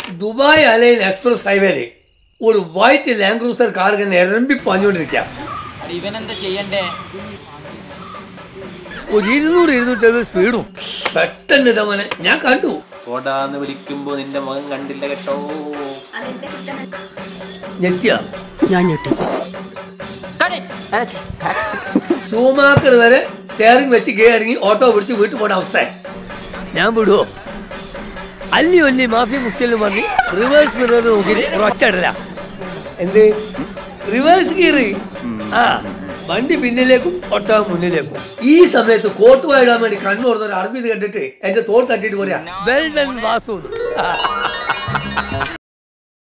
Dubai align express ഹൈവേയിൽ ഒരു white land cruiser car ഇങ്ങനെ ഇരമ്പി പാഞ്ഞുകൊണ്ടിരിക്കുക ഇവനെന്താ ചെയ്യണ്ടേ ഒരു ഇരുന്നൂറ് ഇരുന്നൂറ്റമ്പത് സ്പീഡും പെട്ടെന്ന് ഇതവനെ ഞാൻ കണ്ടു ഓടാന്ന് വിളിക്കുമ്പോ നിന്റെ മുഖം കണ്ടില്ല കേട്ടോ ഞെട്ടിയ ഞാൻ ഞെട്ടി സൂമാക്കർ വരെ സ്റ്റിയറിംഗ് വെച്ച് ഗേ ഇറങ്ങി ഓട്ടോ പിടിച്ച് വീട്ടിൽ പോണ അവസ്ഥ ഞാൻ വിടുവോ അല്ലി ഒല്ലി മാഫി മുസ്കിലും പറഞ്ഞ് റിവേഴ്സ് മിറർ നോക്കി ഒറ്റടല എന്ത് റിവേഴ്സ് ഗിയറ് ആ വണ്ടി പിന്നിലേക്കും ഒട്ടോ മുന്നിലേക്കും ഈ സമയത്ത് കോട്ട് വായിടാൻ വേണ്ടി കണ്ണു തുറന്ന ഒരു അറബി ഇത് കണ്ടിട്ട് എന്റെ തോൾ തട്ടിട്ട് പറയാ വെൽ ഡൺ വാസു